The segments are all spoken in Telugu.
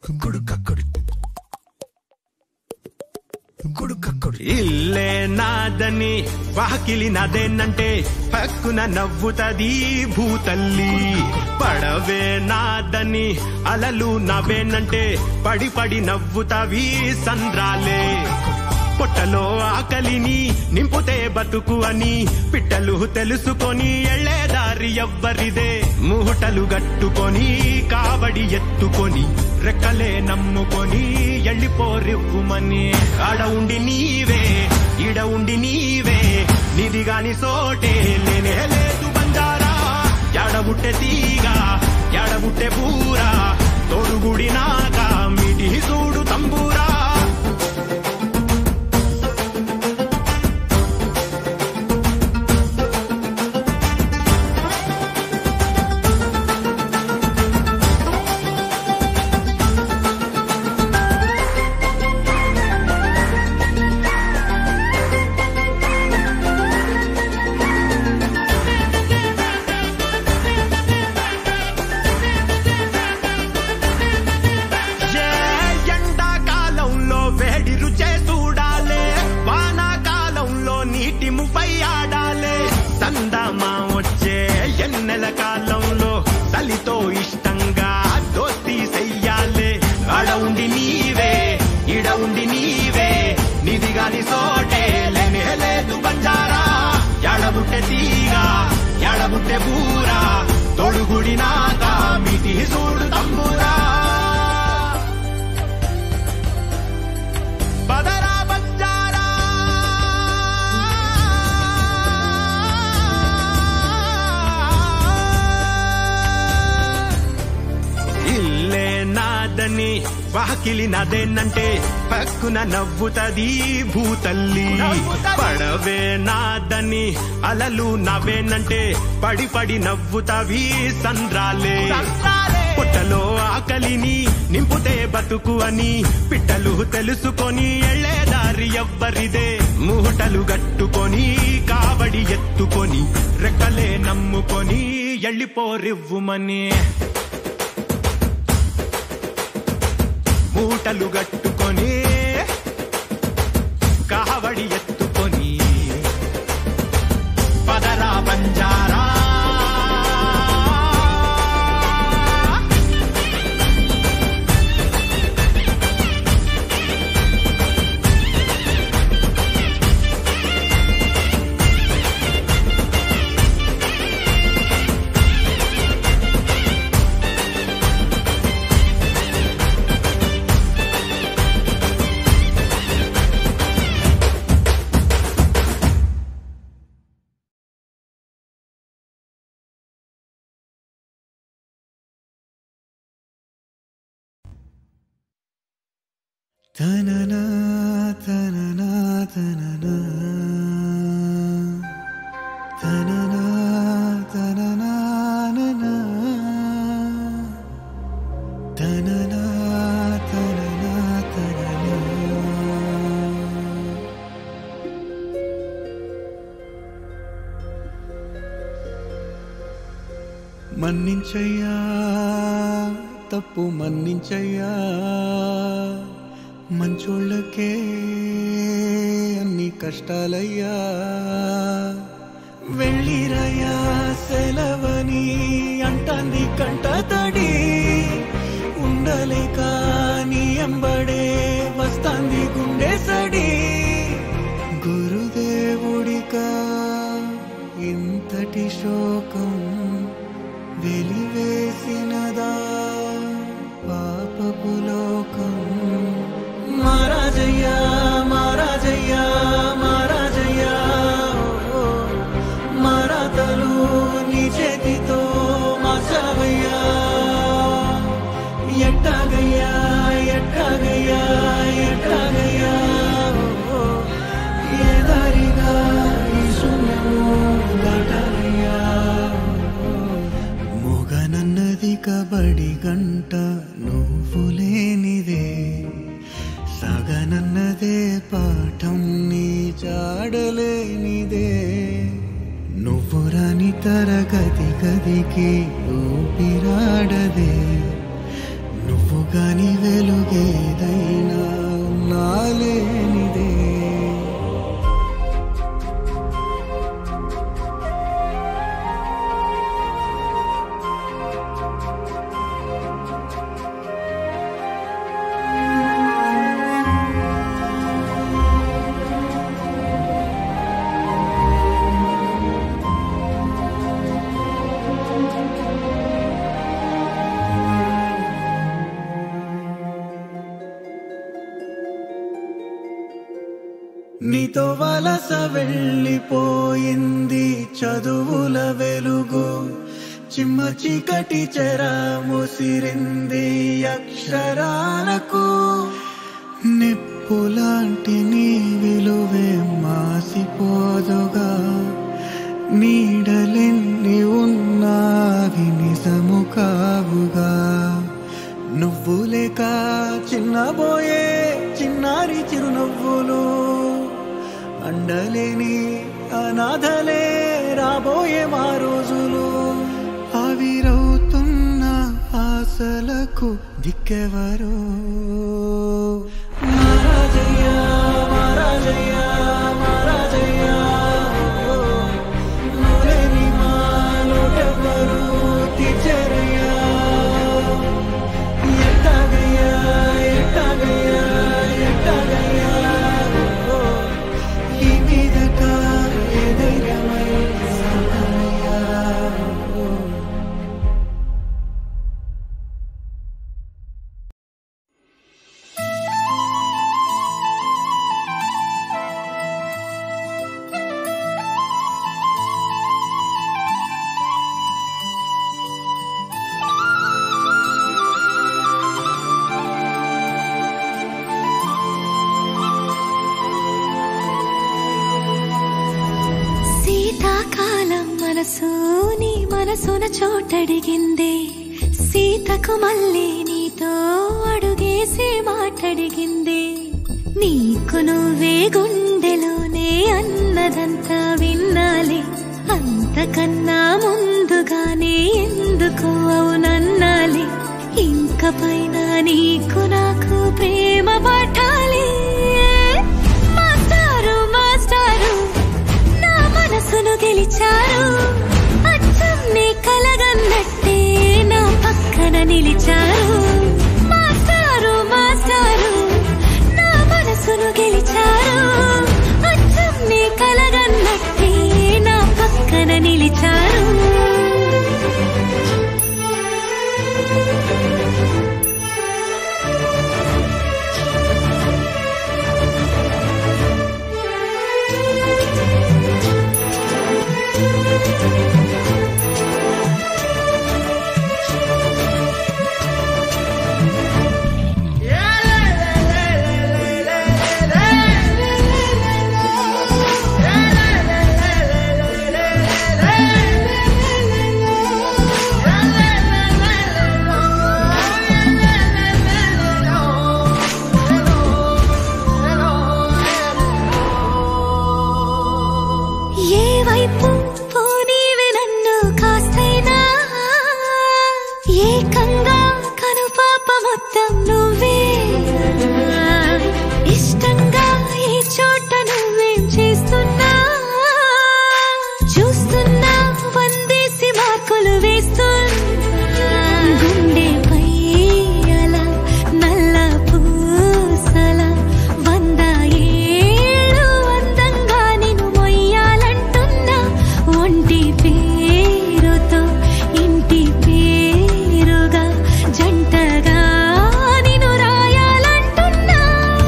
ఇల్లే నాదని వాకిలి నాదేనంటే పక్కున నవ్వుతది భూతల్లి పడవే నాదని అలలు నవ్వేనంటే పడి పడి నవ్వుతవి సంద్రాలే పొట్టలో ఆకలిని నింపుతే బతుకు అని పిట్టలు తెలుసుకొని ఎళ్ళేదారి ఎవ్వరిదే మూటలు గట్టుకొని కావడి ఎత్తుకొని రెక్కలే నమ్ముకొని ఎళ్ళిపోరివ్వుమని ఆడ ఉండి నీవే ఈడ ఉండి నీవే నిది గాని సోటే లేనే లేదు బంజారా ఎడబుట్టె తీగ ఎడబుట్టె పూరా తోడుగుడి నాక మిటి చూడు తంబూరా ఏ ఎండాకాలంలో వేడి రుచే చూడాలే వానాకాలంలో నీటి ముపై ఆడాలే సందమా వచ్చే ఎన్నెల కాలంలో చలితో ఇష్టంగా దోస్తి చెయ్యాలే ఆడ ఉండి నీవే ఈడ ఉండి నీవే నిది గాని సోటే లేనే లేదు బంజారా ఎడబుట్టె తీగ ఎడబుట్టె బూరా తొడుగుడి నాక మిటి చూడు తంబూరా పదరా బంజారా ఇల్లే నాదని వాకిలి నాదేనంటే పక్కున నవ్వుతది భూతల్లి పడవే నాదని అలలు నవ్వేనంటే పడి పడి నవ్వుతవి సంద్రాలే పుట్టలో ఆకలిని నింపుతే బతుకు అని పిట్టలు తెలుసుకొని ఎళ్ళేదారి ఎవ్వరిదే మూటలు గట్టుకొని కావడి ఎత్తుకొని రెక్కలే నమ్ముకొని ఎళ్ళిపోరివ్వుమని మూటలు గట్టుకొని కావడి ఎత్తుకొని పదరా బంజారా తననా తననా తననా తననా తననా ననా. తననా తననా తననా. మన్నించయ్యా తప్పు మన్నించయ్యా మంచోళ్ళకే అన్ని కష్టాలయ్యా వెళ్ళిరయ్యా సెలవని అంటాంది కంట తడి ఉండలేక నీ ఎంబడే వస్తాంది గుండె సడి గురుదేవుడికా ఇంతటి శోకం వెలివేసినదా పాపపు లోకం మహారాజయ్యా మహారాజయ్యా మహారాజయ్యా ఓ, మరాతలు నీ చేతితో మార్చావయ్యా ఎట్టాగయ్యా ఎట్టాగయ్యా ఎట్టాగయ్యా ఓ, ఏ దారిగా ఈ శూన్యము దాటాలయ్యా మొగనన్నది కబడి గంట నువ్వు లేనిదే సగనన్నదే పాఠం నీ చాడలేనిదే నువ్వు రాని తరగతి గదికి ఊపిరాడదే నువ్వు గాని వెలు నీతో వలస వెళ్ళిపోయింది చదువుల వెలుగు చిమ్మ చీకటి చెర ముసిరింది అక్షరాలకు నిప్పులాంటి నీ విలువే మాసిపోదుగా నీడలెన్ని ఉన్నావి నిజము కావుగా నువ్వు లేక చిన్నబోయే చిన్నారి చిరునవ్వులు అండలేని అనాథలే రాబోయే మా రోజులు ఆవిరవుతున్న ఆశలకు దిక్కెవరు మహారాజయ్య మహారాజయ్య మహారాజయ్య ఓ, నువ్వులేని మా లోటెవ్వరు తీర్చరయ్యా ఎట్టాగయ్యా ఎట్టాగయ్యా ఎట్టాగయ్యా ఓ, ఈ మీదట ఏ ధైర్యమై సాగయ్యా ఓ. శీతాకాలం మనసు నీ మనసున చోటడిగిందే సీతకు మళ్ళీ నీతో అడుగేసి మాటడిగిందే నీకు నువ్వే గుండెలోనే అన్నదంతా విన్నాలి అంతకన్నా ముందుగానే ఎందుకు అవునన్నాలి ఇంక పైన నీకు నాకు ప్రేమ పట్టాలి మాస్టారు మాస్టారు నా మనసును గెలిచారు అచ్చం నీ కలగన్నట్టే నా పక్కన నిలిచారు మాస్టారు మాస్టారు నా మనసును గెలిచారు అచ్చం నీ కలగన్నట్టే నా పక్కన నిలిచారు ఏ వైపు పోనీవి నన్ను కాస్తైనా ఏకంగా కనుపాప మొత్తం నువ్వే ఇష్టంగా ఏ చోట నువ్వేం చేస్తున్నా చూస్తున్నా వందేసి మార్కులు వేస్తున్నా గుండెపై అలా నల్ల పూసల వంద ఏళ్ళు అందంగా నిన్ను మొయ్యాలంటున్నా ఒంటి పేరుతో ఇంటి పేరుగా జంటగా నిన్ను రాయాలంటున్నా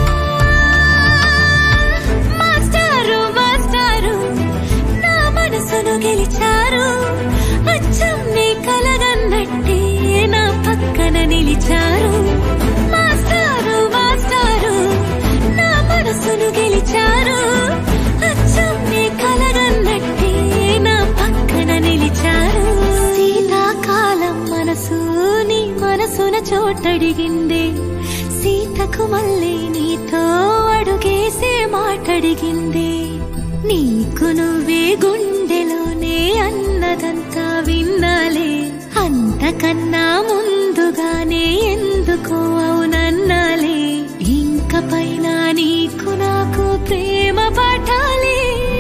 మాస్టారు మాస్టారు నా మనసును గెలిచారు అచ్చం నీ కలగన్నట్టే నా పక్కన నిలిచారు మాస్టారు మాస్టారు నా మనసును గెలిచారు అచ్చం నీ కలగన్నట్టే నా పక్కన నిలిచారు శీతాకాలం మనసు నీ మనసున చోటడిగిందే సీతకు మళ్ళీ నీతో అడుగేసే మాటడిగిందే నీకు నువ్వే గుండెలోనే అన్నదంతా విన్నాలే అంతకన్నా ముందుగానే ఎందుకు అవునన్నాలే ఇంక పైన నీకు నాకు ప్రేమ పటాలి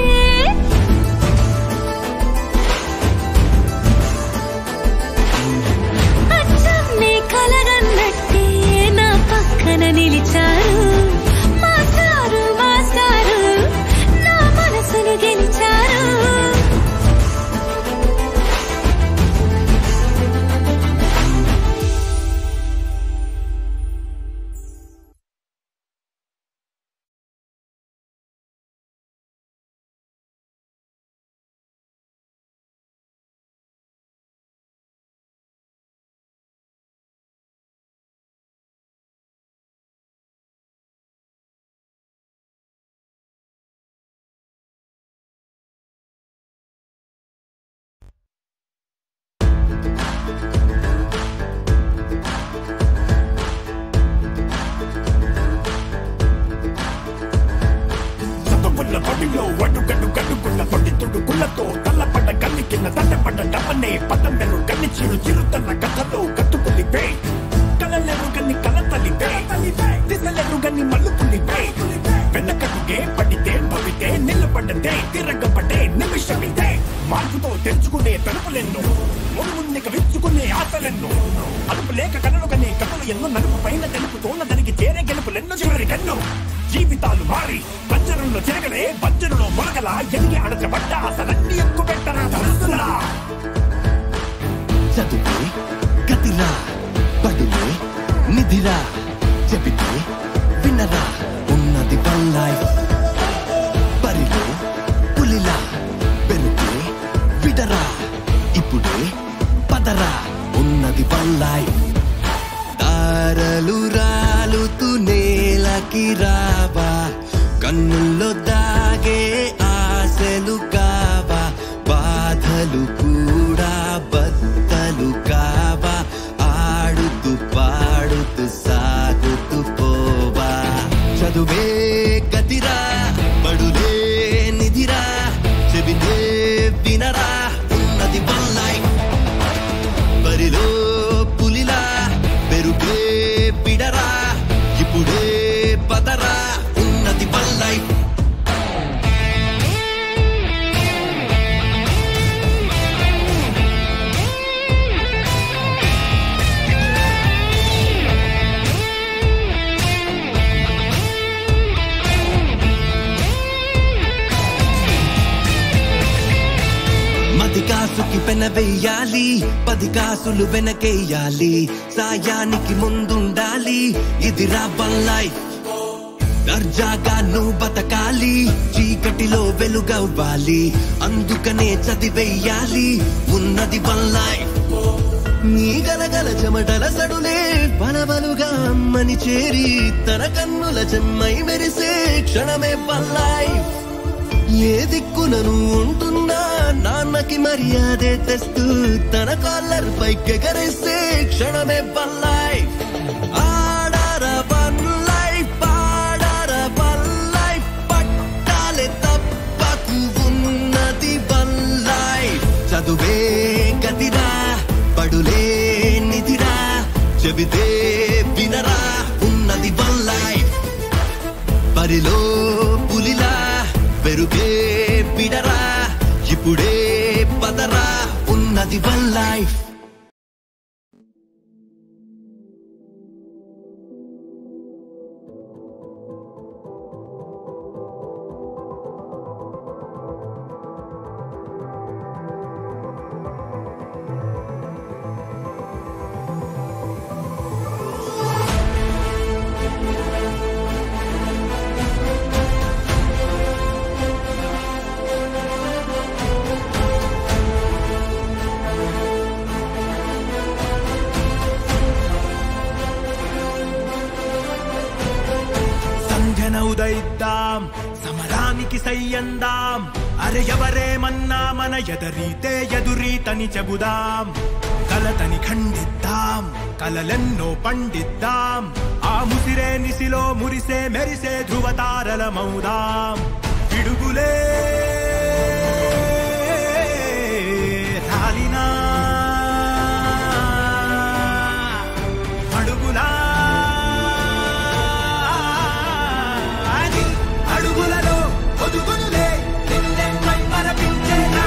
అచ్చం నీ కలగన్నట్టే నా పక్కన నిలిచారు మాస్టారు మాస్టారు నా మనసును గెలిచారు కలవలెన్నో ముందుక విచ్చుకునే ఆశలెన్నో అదుపు లేక కలలు కనే కథలు ఎన్నో నలుపు పైన తెలుపు తోల దానికి చేరే గెలుపులెన్నో చివరి కన్ను జీవితాలు మారి పంజరంలో తిరగలే పంజరంలో మొలగల ఎదిగి అడచబడ్డ అసలన్నీ ఎక్కువ పెట్టరా తలస్తులా చదువే గతిరా పడులే నిధిరా చెబితే వినరా ఉన్నది వన్ లైఫ్ పరిలో పులిలా పెరుగే విడరా ఇప్పుడే పదరా ఉన్నది వన్ లైఫ్ తారలు రాలుతూ నేలకి రావా కన్నుల్లో దాగే ఆశలు కావా బాధలు కూడా బద్దలు కావా ఆడుతూ పాడుతూ సాగుతూ పోవా చదువే గతిరా బడులే నిధిరా చెబితే వినరా ఉన్నది వన్ లైఫ్ బరిలో పులిలా పెరుగే పిడరా ఇప్పుడే పదరా ఉన్నది వన్ లైఫ్ మది కాసుకి పెన వెయ్యాలి పది కాసులు వెనకేయాలి సాయానికి ముందుండాలి ఇది వన్ లైఫ్ దర్జాగా నువ్వు బతకాలి చీకటిలో వెలుగవ్వాలి అందుకనే చదివేయాలి ఉన్నది వన్ లైఫ్ నీ గలగల చెమటల సడులే బలబలుగా అమ్మని చేరి తన కన్నుల చెమ్మై మెరిసే క్షణమే వన్ లైఫ్ ఏ దిక్కునను ఉంటున్నా నాన్నకి మర్యాదే తెస్తూ తన కాలర్ పైకెగరేసే క్షణమే వన్ లైఫ్ ఆడార వన్ లైఫ్ ఆడార వన్ లైఫ్ పట్టాలే తప్పకు ఉన్నది వన్ లైఫ్ చదువే గతిరా పడులే నిధిరా చెబితే వినరా ఉన్నది వన్ లైఫ్ బరిలో పులిలా పెరుగే పిడరా ఇప్పుడే పదరా ఉన్నది వన్ లైఫ్ సంధ్యన ఉదయిద్దాం సమరానికి సయ్యందాం అరే ఎవరేమన్నా మన ఎదరీతే ఎదురీతని చెబుదాం కలతని ఖండిద్దాం కలలెన్నో పండిద్దాం ఆ ముసిరే నిసిలో మురిసే మెరిసే ధృవతారలమౌదాం పిడుగులే రాలినా అడుగులా అని అడుగులలో ఒదుగునులే నిన్నెమ్మై మరపించేనా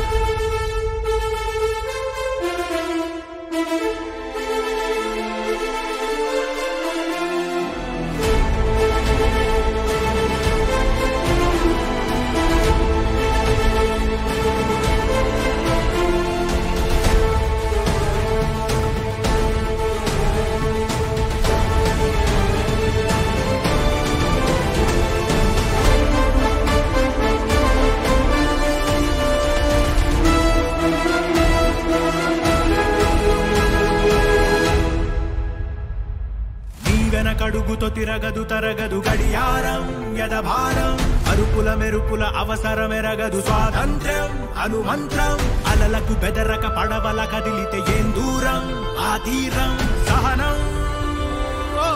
నీ వెనకడుగుతో తిరగదు తరగదు గడియారం యదభారం అరుపుల మెరుపుల అవసరమెరగదు స్వాతంత్ర్యం అనుమంత్రం అలలకు బెదరక పడవల కదిలితే ఏం దూరం ఆ తీరం సహనం ఓ,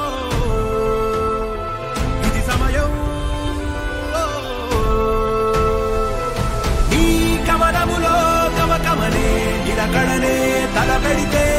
ఇది సమయం ఓ, నీ గమనములో గమకమనే నిలకడనే తల పెడితే